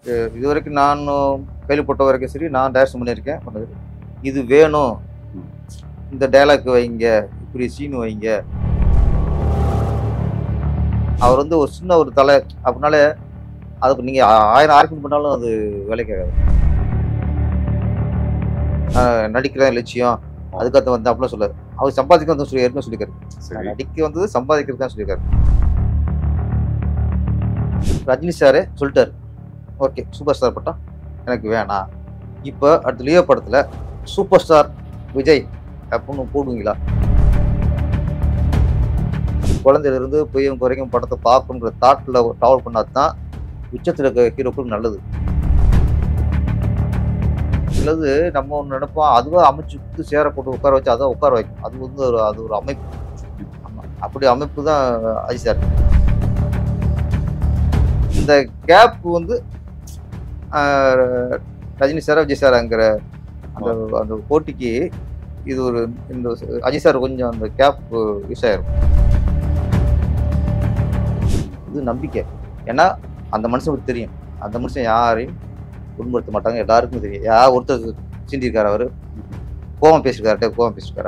அஹ் இது வரைக்கும் நான் கேள்விப்பட்ட வரைக்கும் சரி நான் டேரக்ஷன் பண்ணியிருக்கேன் பண்ணது இது வேணும் ம். இந்த டைலாக் வைங்க இப்படி சீன் வைங்க அவர் வந்து ஒரு சின்ன ஒரு தலை அப்படின்னாலே அதுக்கு நீங்கள் ஆயிரம் ஆர்கியூமெண்ட் பண்ணாலும் அது வேலைக்கு ஆகாது ஆஹ் நடிக்கிறேன் லட்சியம் அதுக்கடுத்து வந்து அப்படிலாம் சொல்லாது அவர் சம்பாதிக்க வந்து சொல்லி ஏற்கனவே சொல்லியிருக்காரு சரி நடிக்க வந்தது சம்பாதிக்கிறது தான் சொல்லியிருக்காரு ரஜினி சாரே சொல்லிட்டாரு ஓகே சூப்பர் ஸ்டார் பட்டம் எனக்கு வேணாம் இப்போ அடுத்த லியோ படத்தில் சூப்பர் ஸ்டார் விஜய் அப்படின்னு போடுவீங்களா குழந்தையிலிருந்து பெரியவங்க வரைக்கும் படத்தை பார்க்கணுங்கிற தாட்டில் ட்ராவல் பண்ணால் தான் உச்சத்தில் இருக்க ஹீரோக்களுக்கு நல்லது சிலது நம்ம ஒன்று நினைப்போம் அதுவே அமைச்சு கொடுத்து சேர போட்டு உட்கார வச்சு அதான் உட்கார வைக்கும் அது வந்து ஒரு அது ஒரு அமைப்பு ஆமா. அப்படி அமைப்பு தான் அஜித் சார் இந்த கேப் வந்து ஆஹ், ரஜினி சார் விஜய் சார்ங்கிற அந்த அந்த போட்டிக்கு இது ஒரு இந்த அஜித் சார் கொஞ்சம் அந்த கேப் யூஸ் ஆயிரும் இது நம்பிக்கை ஏன்னா அந்த மனுஷனுக்கு தெரியும் அந்த மனுஷன் யாரையும் துன்புறுத்த மாட்டாங்க எல்லாருக்கும் தெரியும் யார் ஒருத்தர் சிந்திருக்காரு அவரு கோவம் பேசியிருக்காரு கோவம் பேசியிருக்காரா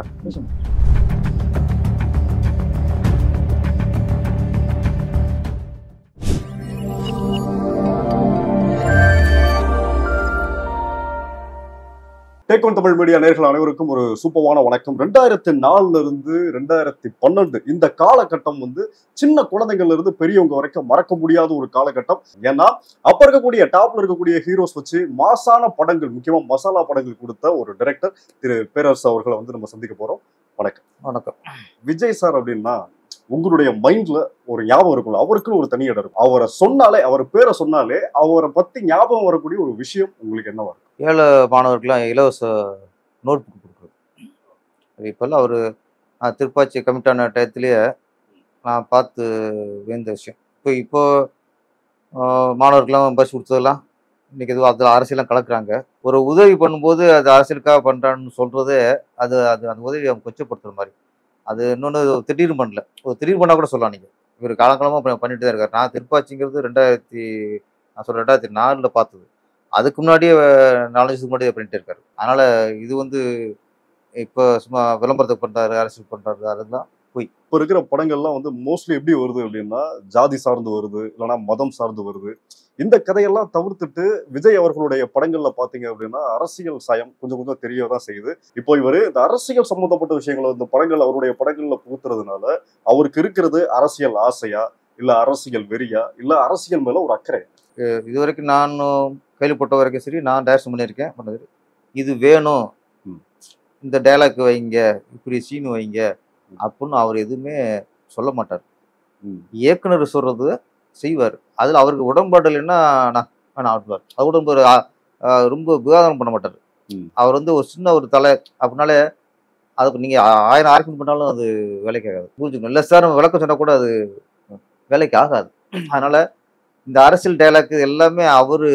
டேக் ஒன் தமிழ் மீடியா நேர்கள் அனைவருக்கும் ஒரு சூப்பரான வணக்கம் ரெண்டாயிரத்தி நாலுல இருந்து ரெண்டாயிரத்தி பன்னெண்டு இந்த காலகட்டம் வந்து சின்ன குழந்தைங்கள்ல இருந்து பெரியவங்க வரைக்கும் மறக்க முடியாத ஒரு காலகட்டம் ஏன்னா அப்ப இருக்கக்கூடிய டாப்ல இருக்கக்கூடிய ஹீரோஸ் வச்சு மாசான படங்கள் முக்கியமா மசாலா படங்கள் கொடுத்த ஒரு டைரக்டர் திரு பேரரசு அவர்களை வந்து நம்ம சந்திக்க போறோம் வணக்கம் விஜய் சார் அப்படின்னா உங்களுடைய மைண்ட்ல ஒரு ஞாபகம் இருக்கும்ல அவருக்குன்னு ஒரு தனி இடம் இருக்கும் அவரை சொன்னாலே அவர் பேரை சொன்னாலே அவரை பத்தி ஞாபகம் வரக்கூடிய ஒரு விஷயம் உங்களுக்கு என்னவா இருக்கும் ஏழை மாணவர்களுக்கெல்லாம் இலவச நோட் புக் கொடுக்குறது இப்போல்லாம் அவர் நான் திருப்பாச்சி கமிட் ஆன டயத்துலேயே நான் பார்த்து வேந்த விஷயம் இப்போ இப்போ ஆஹ், மாணவர்களுக்கெல்லாம் பஸ் கொடுத்ததெல்லாம் இன்னைக்கு எதுவும் அதில் அரசியலாம் கலக்குறாங்க ஒரு உதவி பண்ணும்போது அது அரசியலுக்காக பண்ணுறான்னு சொல்கிறதே அது அது அந்த உதவி அவங்க கொச்சப்படுத்துற மாதிரி அது இன்னொன்று திடீர்னு பண்ணல ஒரு திடீர்னு பண்ணால் கூட சொல்லலாம் நீங்கள் இவர் காலங்காலமாக பண்ணிட்டு தான் இருக்கார் நான் திருப்பாச்சிங்கிறது ரெண்டாயிரத்தி நான் சொல்கிறேன் ரெண்டாயிரத்தி நாலில் பார்த்தது அதுக்கு முன்னாடியே அஹ், நாலஞ்சு வருஷத்துக்கு முன்னாடியே பண்ணிட்டு இருக்காரு அதனால இது வந்து இப்போ சும்மா விளம்பரத்தை பண்றாரு அரசியல் பண்றாரு அதெல்லாம் இப்ப இருக்கிற படங்கள்லாம் வந்து மோஸ்ட்லி எப்படி வருது அப்படின்னா ஜாதி சார்ந்து வருது இல்லைன்னா மதம் சார்ந்து வருது இந்த கதையெல்லாம் தவிர்த்துட்டு விஜய் அவர்களுடைய படங்கள்ல பாத்தீங்க அப்படின்னா அரசியல் சாயம் கொஞ்சம் கொஞ்சம் தெரியதான் செய்யுது இப்போ இவரு இந்த அரசியல் சம்பந்தப்பட்ட விஷயங்களை இந்த படங்கள் அவருடைய படங்கள்ல புகுத்துறதுனால அவருக்கு இருக்கிறது அரசியல் ஆசையா இல்ல அரசியல் வெறியா இல்ல அரசியல் மேல ஒரு அக்கறை அஹ், இது வரைக்கும் நான் கேள்விப்பட்ட வரைக்கும் சரி நான் டேரக்ஷன் பண்ணியிருக்கேன் பண்ணது இது வேணும் ம். இந்த டைலாக் வைங்க இப்படி சீன் வைங்க அப்படின்னு அவர் எதுவுமே சொல்ல மாட்டார் ம். இயக்குனர் சொல்றது செய்வார் அதில் அவருக்கு உடன்பாடு இல்லைன்னா நான் வேணாம் ஆட்டுவார் அது கூட ஒரு ஆ- ஆ, ரொம்ப விவாதம் பண்ண மாட்டார் ம். அவர் வந்து ஒரு சின்ன ஒரு தலை அப்படின்னாலே அதுக்கு நீங்கள் ஆயிரம் ஆர்கியூமெண்ட் பண்ணாலும் அது வேலைக்கு ஆகாது புரிஞ்சுக்கணும் இல்லை சார் நம்ம விளக்கம் சொன்னால் கூட அது வேலைக்கு ஆகாது அதனால இந்த அரசியல் டைலாக் எல்லாமே அவரு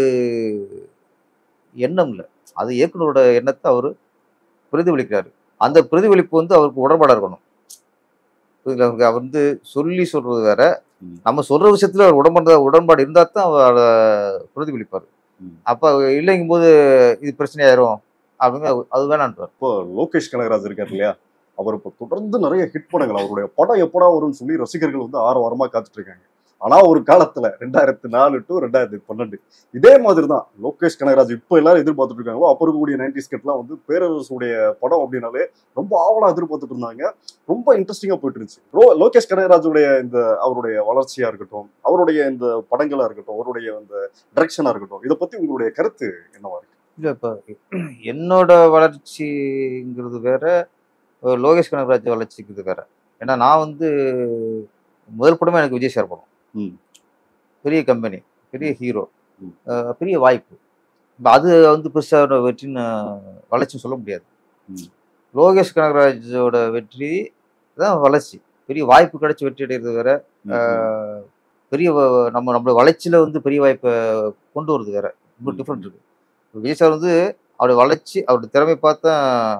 எண்ணம் இல்லை அது இயக்குனரோட எண்ணத்தை அவர் பிரதிபலிக்கிறாரு அந்த பிரதிபலிப்பு வந்து அவருக்கு உடன்பாடாக இருக்கணும் புரியுதுங்களா உங்களுக்கு? அவர் வந்து சொல்லி சொல்றது வேற ம். நம்ம சொல்ற விஷயத்துல அவர் உடன்பாடு உடன்பாடு இருந்தா தான் அவர் அதை பிரதிபலிப்பார் ம். அப்ப இல்லைங்கும் போது இது பிரச்சனையாயிரும் அப்படின்னு அவர் அது வேணான்றார் இப்போ லோகேஷ் கனகராஜ் இருக்காரு இல்லையா அவர் இப்போ தொடர்ந்து நிறைய ஹிட் படங்கள் அவருடைய படம் எப்படா வரும்னு சொல்லி ரசிகர்கள் வந்து ஆறு வாரமா காத்துட்டு இருக்காங்க ஆனா ஒரு காலத்துல ரெண்டாயிரத்தி நாலு டு ரெண்டாயிரத்தி பன்னெண்டு இதே மாதிரி தான் லோகேஷ் கனகராஜ் இப்போ எல்லாரும் எதிர்பார்த்துட்டு இருக்காங்களோ அப்போ இருக்கக்கூடிய நைன்டி ஸ்கெட்லாம் வந்து பேரரசுடைய படம் அப்படின்னாலே ரொம்ப ஆவலா எதிர்பார்த்துட்டு இருந்தாங்க ரொம்ப இன்ட்ரெஸ்டிங்கா போயிட்டு இருந்துச்சு லோ- லோகேஷ் கனகராஜுடைய இந்த அவருடைய வளர்ச்சியா இருக்கட்டும் அவருடைய இந்த படங்களா இருக்கட்டும் அவருடைய இந்த டைரக்ஷனா இருக்கட்டும் இதை பத்தி உங்களுடைய கருத்து என்னவா இருக்கு இல்ல இப்ப என்னோட வளர்ச்சிங்கிறது வேற அஹ் லோகேஷ் கனகராஜ் வளர்ச்சிங்கிறது வேற ஏன்னா நான் வந்து முதல் படமே எனக்கு விஜய் சார் படம் ம். பெரிய கம்பெனி பெரிய ஹீரோ ம். பெரிய வாய்ப்பு இப்ப அது வந்து பெருசாக வெற்றின்னு வளர்ச்சின்னு சொல்ல முடியாது ம். லோகேஷ் கனகராஜோட வெற்றி தான் வளர்ச்சி பெரிய வாய்ப்பு கிடைச்சி வெற்றி அடைகிறது வேற அஹ் பெரிய வ- நம்ம நம்மளோட வளர்ச்சியில வந்து பெரிய வாய்ப்பை கொண்டு வருது வேற ரொம்ப ம். டிஃப்ரெண்ட் இருக்கு இப்ப விஜய் சார் வந்து அவருடைய வளர்ச்சி அவருடைய திறமை பார்த்தா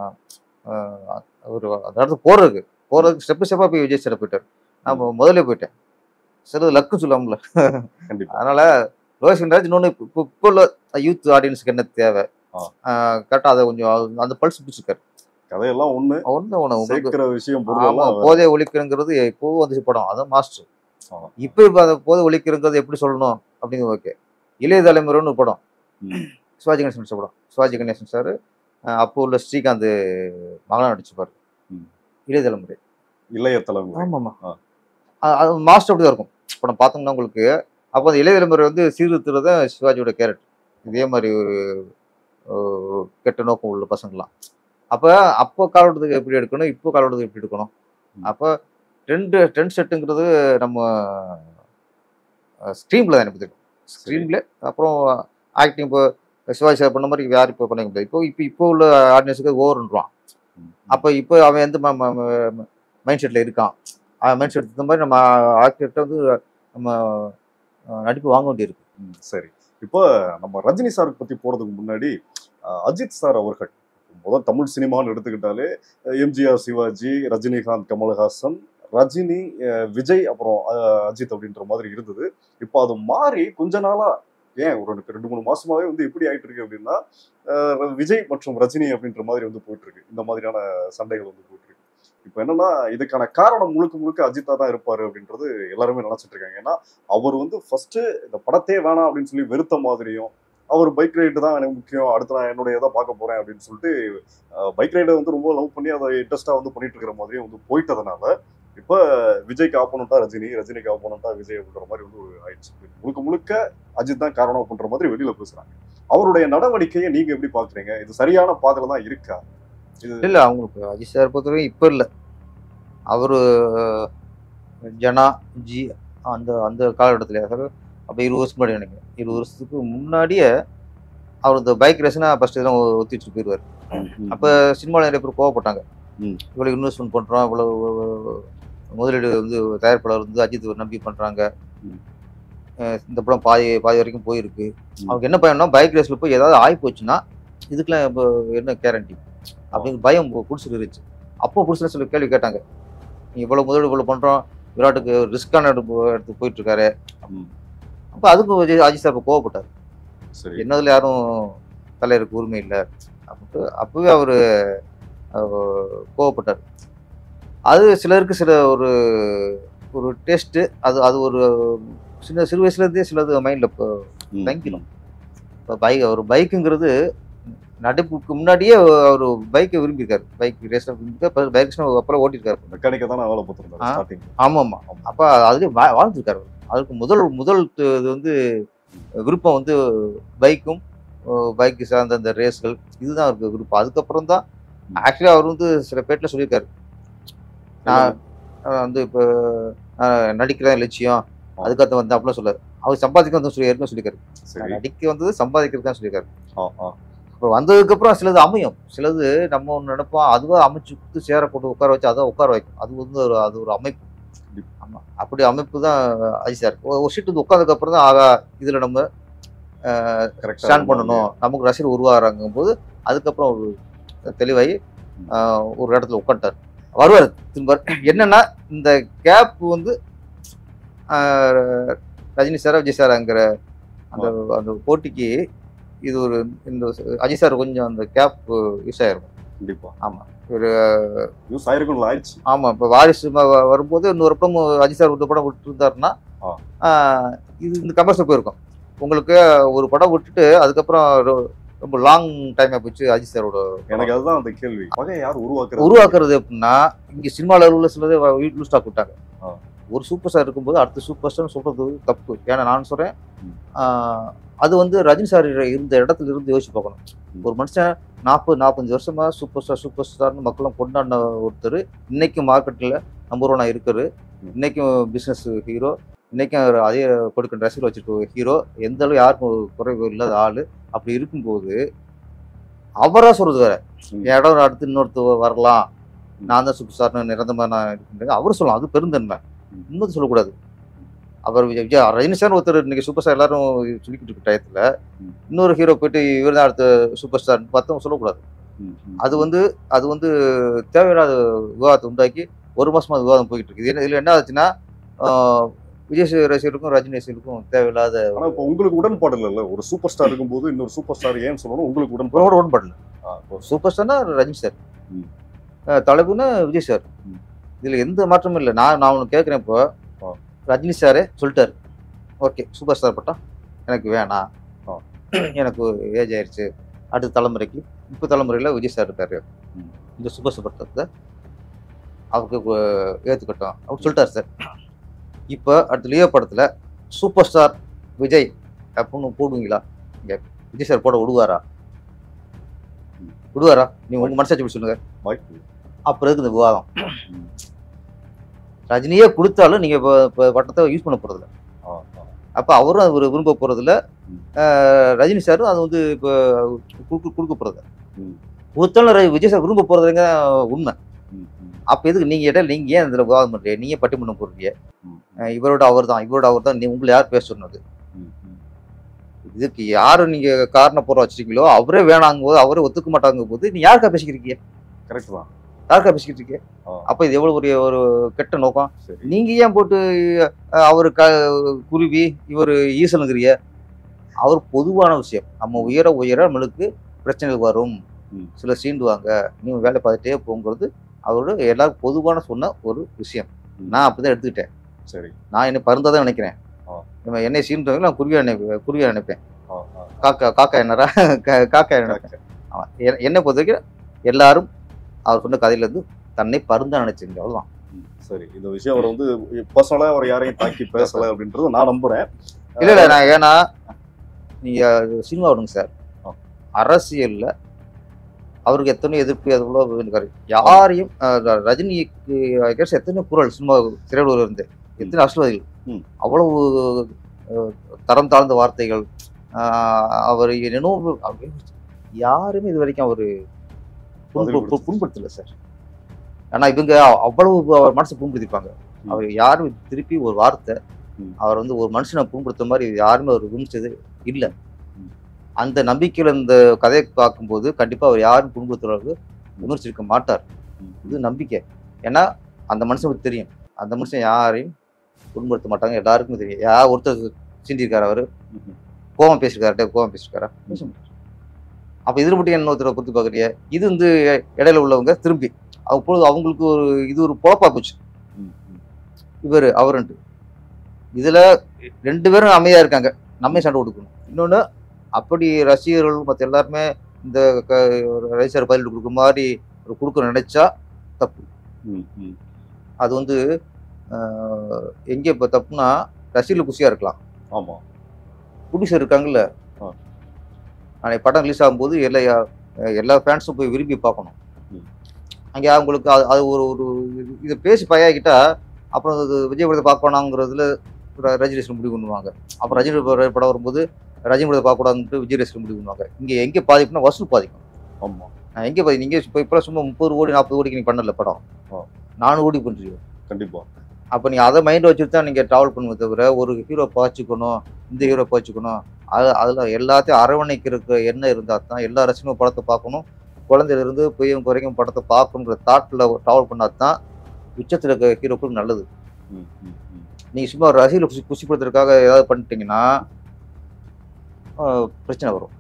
ஆஹ், அவர் அந்த இடத்துக்கு போறதுக்கு போறதுக்கு ஸ்டெப் ஸ்டெப்பா போய் விஜய் சார் போயிட்டார் நான் முதல்ல போயிட்டேன் சார் லக்கு சொல்லாமல கண்டிப்பா அதனால லோகேஷ் கனகராஜ் இன்னொன்று இப்போ இப்போ உள்ள யூத் ஆடியன்ஸுக்கு என்ன தேவை ஆ. கரெக்டாக அதை கொஞ்சம் அது- அந்த பல்ஸ் பிடிச்சிருக்காரு கதையெல்லாம் ஒண்ணு ஒன்று ஒன்று உங்களுக்கு சேர்க்கிற விஷயம் பொருள் ஆமா எல்லாம் வேற. போதை ஒழிக்கிறங்கிறது இப்போ வந்துச்சு படம் அதான் மாஸ்டர் ஆமா. இப்போ இப்போ அதை போதை ஒழிக்கிறங்கிறது எப்படி சொல்லணும் அப்படிங்கிறது ஓகே இளைய தலைமுறைன்னு ஒரு படம் ம். சிவாஜி கணேசன் நடிச்ச படம் சிவாஜி கணேசன் சார் அப்போ உள்ள ஸ்ரீகாந்த் மகனா நடிச்சுப்பாரு ம். இளைய தலைமுறை இளைய தலைமுறை ஆமாம்மா ஆ. அது மாஸ்டர் அப்படி தான் இருக்கும் படம் பார்த்தோம்னா உங்களுக்கு அப்போ அந்த இளைய தலைமுறை வந்து சீர்திருத்துறது தான் சிவாஜியோட கேரக்டர் இதே மாதிரி ஒரு ஒரு கெட்ட நோக்கம் உள்ள பசங்களாம் அப்போ அப்போ காலகட்டத்துக்கு எப்படி எடுக்கணும் இப்போ காலகட்டத்துக்கு எப்படி எடுக்கணும் ம். அப்போ ட்ரெண்ட் ட்ரெண்ட் செட்டுங்கிறது நம்ம ஸ்க்ரீனில் தான் எனக்கு தெரியும் ஸ்க்ரீனில் அப்புறம் ஆக்டிங் இப்போ சிவாஜி சார் பண்ண மாதிரி யார் இப்போ பண்ண முடியாது இப்போ இப்போ இப்போ உள்ள ஆடியன்ஸுக்கு ஓவர்ன்றான் ம். அப்போ இப்போ அவன் எந்த மைண்ட் செட்டில் இருக்கான் அவன் மைண்ட் செட் இந்த மாதிரி நம்ம ஆக்டர்கிட்ட வந்து நம்ம அஹ், நடிப்பு வாங்க வேண்டியிருக்கு ம், சரி இப்போ நம்ம ரஜினி சார் பத்தி போறதுக்கு முன்னாடி அஹ், அஜித் சார் அவர்கள் முதல் தமிழ் சினிமான்னு எடுத்துக்கிட்டாலே அஹ், எம்ஜிஆர் சிவாஜி ரஜினிகாந்த் கமல்ஹாசன் ரஜினி அஹ், விஜய் அப்புறம் அஹ், அஜித் அப்படின்ற மாதிரி இருந்தது இப்போ அது மாறி கொஞ்ச நாளா ஏன் ஒரு ரெண்டு- ரெண்டு மூணு மாசமாவே வந்து எப்படி ஆயிட்டு இருக்கு அப்படின்னா அஹ், விஜய் மற்றும் ரஜினி அப்படின்ற மாதிரி வந்து போயிட்டு இருக்கு இந்த மாதிரியான சண்டைகள் வந்து போயிட்டு இருக்கு இப்போ என்னன்னா இதுக்கான காரணம் முழுக்க முழுக்க அஜித்தா தான் இருப்பாரு அப்படின்றது எல்லாருமே நினைச்சிட்டு இருக்காங்க ஏன்னா அவர் வந்து ஃபர்ஸ்ட் இந்த படத்தையே வேணாம் அப்படின்னு சொல்லி வெறுத்த மாதிரியும் அவர் பைக் ரைடு தான் எனக்கு முக்கியம் அடுத்து நான் என்னுடைய இதை பார்க்க போறேன் அப்படின்னு சொல்லிட்டு பைக் ரைடை வந்து ரொம்ப லவ் பண்ணி அதை இன்ட்ரெஸ்டா வந்து பண்ணிட்டு இருக்கிற மாதிரியும் வந்து போயிட்டதுனால இப்போ விஜய்க்கு ஆப்போனண்டா ரஜினி ரஜினிக்கு ஆப்போனண்டா விஜய் அப்படின்ற மாதிரி வந்து ஒரு ஆயிடுச்சு முழுக்க முழுக்க அஜித் தான் காரணம் அப்படின்ற மாதிரி வெளியில பேசுறாங்க அவருடைய நடவடிக்கையை நீங்க எப்படி பாக்குறீங்க இது சரியான பாதையில தான் இருக்கா இது இல்லை அவங்களுக்கு அஜித் சார் பொறுத்தவரைக்கும் இப்போ இல்லை அவர் ஜனா ஜி அந்த அந்த காலகட்டத்தில் அதாவது அப்போ இருபது வருஷம் முன்னாடி நினைக்கிறேன் இருபது வருஷத்துக்கு முன்னாடியே அவர் இந்த பைக் ரேஸ்னா ஃபர்ஸ்ட் இதெல்லாம் ஒத்தி வச்சுட்டு போயிடுவார் அப்போ சினிமாவில் நிறைய பேர் கோவப்பட்டாங்க ம். இவ்வளோ இன்வெஸ்ட்மெண்ட் பண்ணுறோம் இவ்வளோ முதலீடு வந்து தயாரிப்பாளர் வந்து அஜித் நம்பி பண்ணுறாங்க ம். இந்த படம் பாதி பாதி வரைக்கும் போயிருக்கு ம். அவங்க என்ன பயம்னா பைக் ரேஸில் போய் ஏதாவது ஆகி போச்சுன்னா இதுக்கெல்லாம் இப்போ என்ன கேரண்டி அப்படிங்கிற பயம் பிடிச்சிட்டு இருந்துச்சு அப்போ பிடிச்சிட்டு சொல்லி கேள்வி கேட்டாங்க நீ இவ்வளோ முதலீடு இவ்வளோ பண்ணுறோம் விராட்டுக்கு ரிஸ்கான எடுத்து எடுத்து போயிட்டு இருக்காரு ம். அப்போ அதுக்கும் விஜய் அஜித் சார் இப்போ கோவப்பட்டார் சரி என்னதுல யாரும் தலைவருக்கு உரிமை இல்லை அப்படின்ட்டு அப்பவே அவர் கோவப்பட்டார் அது சிலருக்கு சில ஒரு ஒரு டேஸ்ட்டு அது அது ஒரு சின்ன சிறு வயசுலேருந்தே சிலது மைண்டில் இப்போ ம். தங்கிடும் இப்போ பைக் ஒரு பைக்குங்கிறது நடிப்புக்கு முன்னாடியே அவர் பைக்கை விரும்பியிருக்காரு பைக் ரேஸில் விரும்பியிருக்காரு பைக் ரேஸ் அப்புறம் ஓட்டியிருக்காரு மெக்கானிக்கை தான் நான் வேலை பார்த்துருந்தேன் ஆ. ஸ்டார்டிங் ஆமாம் ஆமாம் அப்போ அதுலேயே வா வாழ்ந்துருக்காரு அவர். அதுக்கு முதல் முதல் து- இது வந்து விருப்பம் வந்து பைக்கும் பைக்கு சார்ந்த அந்த ரேஸ்கள் இதுதான் அவருக்கு விருப்பம் அதுக்கப்புறம் தான் ஆக்சுவலி அவர் வந்து சில பேட்டில் சொல்லியிருக்காரு நான் நான் வந்து இப்போ நடிக்கிறேன் லட்சியம் அதுக்கடுத்து வந்து அப்படிலாம் சொல்லாரு அவர் சம்பாதிக்க வந்து சொல்லி ஏற்கனவே சொல்லியிருக்காரு சரி நான் நடிக்க வந்தது சம்பாதிக்கிறது தான் சொல்லியிருக்காரு ஆ, ஆ. இப்போ வந்ததுக்கப்புறம் சிலது அமையும் சிலது நம்ம ஒன்று நினைப்போம் அதுவா அமைச்சு கொடுத்து சேர போட்டு உட்கார வச்சு அதை உட்கார வைக்கும் அது வந்து ஒரு அது ஒரு அமைப்பு ஆமாம் அப்படி அமைப்பு தான் அஜித் சார் ஒரு ஒரு சீட்டு வந்து உட்காந்ததுக்கப்புறம் தான் ஆகா இதில் நம்ம Correct ஆ ஸ்டாண்ட் நம்ம பண்ணணும் நமக்கு ரசிகர் உருவாகிறாங்கும் போது அதுக்கப்புறம் ஒரு தெளிவாகி ஆஹ், ஒரு இடத்துல உட்காந்துட்டார் வருவார் திரும்ப என்னன்னா இந்த கேப் வந்து ஆஹ், ரஜினி சாரா விஜய் சாராங்கிற அந்த அந்த போட்டிக்கு இது ஒரு இந்த அஜித் சார் கொஞ்சம் அந்த கேப் யூஸ் ஆயிருக்கும் கண்டிப்பா ஆமாம் ஒரு யூஸ் ஆயிருக்கும்ல ஆயிடுச்சு ஆமாம் இப்போ வாரிசு ம- வ- வரும்போது இன்னொரு படம் அஜித் சார் ஒரு படம் விட்டுருந்தாருன்னா ஆ. ஆஹ், இது இந்த கமர்ஷியல் போயிருக்கும் உங்களுக்கு ஒரு படம் விட்டுட்டு அதுக்கப்புறம் ரொ- ரொம்ப லாங் டைம் போச்சு அஜித் சாரோட எனக்கு அதுதான் அந்த கேள்வி பகை யார் உருவாக்குறது உருவாக்குறது எப்படின்னா இங்க சினிமாவில் உள்ள சிலது வீட்டில் ஸ்டாக் விட்டாங்க ஆ. ஒரு சூப்பர் ஸ்டார் இருக்கும்போது அடுத்த சூப்பர் ஸ்டார் சொல்றது தப்பு ஏன்னா நான் சொல்றேன் ம். ஆஹ், அது வந்து ரஜினி சார் இருந்த இடத்துல இருந்து யோசிச்சு பார்க்கணும் ம். ஒரு மனுஷன் நாற்பது நாற்பத்தஞ்சு வருஷமா சூப்பர் ஸ்டார் சூப்பர் ஸ்டார்னு மக்களும் கொண்டாடின ஒருத்தர் இன்னைக்கும் மார்க்கெட்டில் நம்பர் ஒன்னா இருக்காரு ம். இன்னைக்கும் பிஸ்னஸ் ஹீரோ இன்னைக்கும் அவர் அதே கொடுக்கிற ரசிகர் வச்சிருக்க ஹீரோ எந்த அளவு யாருக்கும் ஒரு குறைவு இல்லாத ஆளு அப்படி இருக்கும்போது அவரா சொல்றது வேற ம். என் இடம் அடுத்து இன்னொருத்தர் வரலாம் ம். நான் தான் சூப்பர் ஸ்டார்னு நிரந்தரமா நான் இருக்கின்றேன் அவர் சொல்லலாம் அது பெருந்தன்மை ம். இன்னொரு சொல்லக்கூடாது அவர் விஜய் விஜய் ரஜினி சார் ஒருத்தர் இன்னைக்கு சூப்பர் ஸ்டார் எல்லாரும் சொல்லிக்கிட்டு இருக்க டயத்துல ம். இன்னொரு ஹீரோ போயிட்டு இவர் தான் அடுத்த சூப்பர் ஸ்டார் பார்த்தவங்க சொல்லக்கூடாது ம், ம். அது வந்து அது வந்து தேவையில்லாத விவாதத்தை உண்டாக்கி ஒரு மாசமா அது விவாதம் போயிட்டு இருக்கு இது என்ன- இதுல என்ன ஆச்சுன்னா ஆஹ், விஜய் சார் ரசிகருக்கும் ரஜினி ரசிகருக்கும் தேவையில்லாத ஆனா இப்போ உங்களுக்கு உடன்பாடு இல்லைல்ல ஒரு சூப்பர் ஸ்டார் இருக்கும்போது இன்னொரு சூப்பர் ஸ்டார் ஏன்னு சொல்லணும் உங்களுக்கு உடன்பாடு உடனே உடன்படல ஆ, இப்போ சூப்பர் ஸ்டார்னா ரஜினி சார் ம். அஹ் தலைப்புனா விஜய் சார் ம். இதுல எந்த மாற்றமும் இல்லை நான் நான் ஒன்று கேட்குறேன் இப்போ ஆ. ரஜினி சாரே சொல்லிட்டாரு ஓகே சூப்பர் ஸ்டார் பட்டம் எனக்கு வேணாம் ஆ. எனக்கு ஏஜ் ஆயிடுச்சு அடுத்த தலைமுறைக்கு இப்போ தலைமுறையில் விஜய் சார் இருக்காரு ம். இந்த சூப்பர் ஸ்டார் பட்டத்தை அவருக்கு அஹ், ஏத்துக்கட்டும் அவர் சொல்லிட்டாரு சார் இப்போ அடுத்த லியோ படத்துல சூப்பர் ஸ்டார் விஜய் அப்படின்னு போடுவீங்களா இங்க விஜய் சார் போட விடுவாரா ம். விடுவாரா நீங்க உங்க மனசாட்சி எப்படி சொல்லுங்க வாய்ப்பு இல்லை. அப்புறம் இருக்கு இந்த விவாதம் ம். ரஜினியே கொடுத்தாலும் நீங்க இப்போ இப்போ பட்டத்தை யூஸ் பண்ண போறதில்ல ஆ, ஆ. அப்ப அவரும் அது ஒரு விரும்ப போறதில்ல ம். அஹ் ரஜினி சாரும் அது வந்து இப்போ கொடுக்க கொடுக்க போறது ம். கொடுத்தாலும் ர- விஜய் சார் விரும்ப போறதுங்க உண்மை ம், ம், அப்ப எதுக்கு நீங்க இடையில நீங்க ஏன் இதுல விவாதம் பண்றீங்க நீங்க பட்டிமன்றம் போடுறீங்க ம், அஹ் இவரோட அவர் தான் இவரோட அவர் தான் உங்களை யார் பேச சொன்னது ம், ம். இதுக்கு யாரு நீங்க காரண போற வச்சிருக்கீங்களோ அவரே வேணாங்கும் போது அவரே ஒத்துக்க மாட்டாங்க போது நீ யாருக்கா பேசிக்கிறீங்க கரெக்ட் தான் யாருக்கா பேசிக்கிட்டு இருக்கீங்க ஆ. அப்ப இது எவ்வளவு பெரிய ஒரு கெட்ட நோக்கம் சரி நீங்க ஏன் போட்டு அஹ், அவரு க குருவி இவர் ஈசனுங்கிறிய அவர் பொதுவான விஷயம் நம்ம உயர உயர நம்மளுக்கு பிரச்சனைகள் வரும் ம். சில சீண்டுவாங்க நீங்க வேலை பார்த்துட்டே போங்கிறது அவரோட எல்லாருக்கும் பொதுவான சொன்ன ஒரு விஷயம் ம். நான் அப்படிதான் எடுத்துக்கிட்டேன் சரி நான் என்ன பருந்தா தான் நினைக்கிறேன் ஆ. நம்ம என்னை சீன்றவங்க நான் குருவியா நினைப்பேன் குருவியா நினைப்பேன் ஆ, ஆ. காக்கா காக்கா என்னடா கா- காக்கா என்ன Okay. ஆமா. எ- என்னை பொறுத்த வரைக்கும் எல்லாரும் அவர் சொன்ன கதையில இருந்து தன்னை பருந்தா நினைச்சுங்க அவ்வளவுதான் ம், சரி இந்த விஷயம் அவர் வந்து பர்சனலா அவர் யாரையும் தாக்கி பேசல அப்படின்றத நான் நம்புறேன் இல்ல இல்ல நான் ஏன்னா நீங்க சினிமா விடுங்க சார் ஆ. அரசியல்ல அவருக்கு எத்தனை எதிர்ப்பு எவ்வளோ இருக்காரு யாரையும் அஹ், ர- ரஜினிக்கு கேஸ் எத்தனை குரல் சினிமா திரையுலகில் இருந்து எத்தனை அரசியல்வாதிகள் ம். அவ்வளவு அஹ், தரம் தாழ்ந்த வார்த்தைகள் அஹ், அவர் என்னவோ யாருமே இது வரைக்கும் அவரு பதில் புண்ப- கொடுத்து- புண்படுத்தல சார் ஆனா இவங்க அவ்வளவு அவர் மனசை புண்படுத்திப்பாங்க ம். அவர் யாரும் திருப்பி ஒரு வார்த்தை ம். அவர் வந்து ஒரு மனுஷனை புண்படுத்த மாதிரி யாருமே அவர் விமர்சிச்சது இல்ல ம். அந்த நம்பிக்கையில இந்த கதையை பார்க்கும்போது கண்டிப்பா அவர் யாரும் புண்படுத்துற அளவுக்கு விமர்சிக்க மாட்டார் ம், இது நம்பிக்கை ஏன்னா அந்த மனுஷனுக்கு தெரியும் அந்த மனுஷன் யாரையும் புண்படுத்த மாட்டாங்க எல்லாருக்கும் தெரியும் யார் ஒருத்தர் சிந்திருக்காரு அவரு ம், ம். கோவம் பேசியிருக்காரு கோவம் பேசியிருக்காரா பேச மாட்டாரு அப்ப இதுல மட்டும் என்ன ஒருத்தரை பொறுத்து பார்க்குறிய இது வந்து இடையில உள்ளவங்க திரும்பி அப்பொழுது அவங்களுக்கு ஒரு இது ஒரு பொழப்பா போச்சு ம், ம். இவர் அவருன்ட்டு இதுல ரெண்டு பேரும் அமைதியா இருக்காங்க நம்ம சண்டை கொடுக்கணும் இன்னொன்னு அப்படி ரசிகர்கள் மற்ற எல்லாருமே இந்த க- ஒரு ரசிகர் பதில் கொடுக்குற மாதிரி ஒரு கொடுக்க நினைச்சா தப்பு ம், ம். அது வந்து ஆஹ், எங்க இப்ப தப்புனா ரசிகர்கள் குஷியா இருக்கலாம் ஆமா ப்ரொடியூசர் இருக்காங்கல்ல ஆ. அன்னைக்கு படம் ரிலீஸ் ஆகும்போது எல்லா எல்லா ஃபேன்ஸும் போய் விரும்பி பார்க்கணும் ம். அங்கே அவங்களுக்கு அது அது ஒரு ஒரு இது- இதை பேசி பழகிட்டா அப்புறம் அது விஜய் படத்தை பார்க்கணுங்கிறதுல ர- ரஜினி ரசிகர் முடிவு பண்ணுவாங்க அப்புறம் ரஜினி பட- படம் வரும்போது ரஜினி படத்தை பார்க்கக்கூடாதுன்ட்டு விஜய் ரசிகர் முடிவு பண்ணுவாங்க இங்கே எங்கே பாதிப்புனா வசூல் பாதிக்கும் ஆமா நான் எங்கே பாதி நீங்கள் இப்போ இப்போ சும்மா முப்பது கோடி நாற்பது கோடிக்கு நீ பண்ணல படம் ஆ. நானூறு கோடி பண்ணுறீங்க கண்டிப்பா அப்போ நீங்கள் அதை மைண்ட் வச்சுட்டு தான் நீங்கள் ட்ராவல் பண்ணுவதை தவிர ஒரு ஹீரோ பாய்ச்சிக்கணும் இந்த ஹீரோ பாய்ச்சிக்கணும் அது அதில் எல்லாத்தையும் அரவணைக்கிறதுக்கு என்ன இருந்தால் தான் எல்லா ரசிகனும் படத்தை பார்க்கணும் குழந்தையில இருந்து பெரியவங்க வரைக்கும் படத்தை பார்க்கணுங்கிற தாட்டில் ட்ராவல் பண்ணால் தான் உச்சத்தில் இருக்க ஹீரோக்களுக்கு நல்லது ம், ம், ம். நீங்கள் சும்மா ரசிகர்களை குஷி குஷிப்படுத்துறதுக்காக ஏதாவது பண்ணிட்டீங்கன்னா ஆஹ், பிரச்சனை வரும்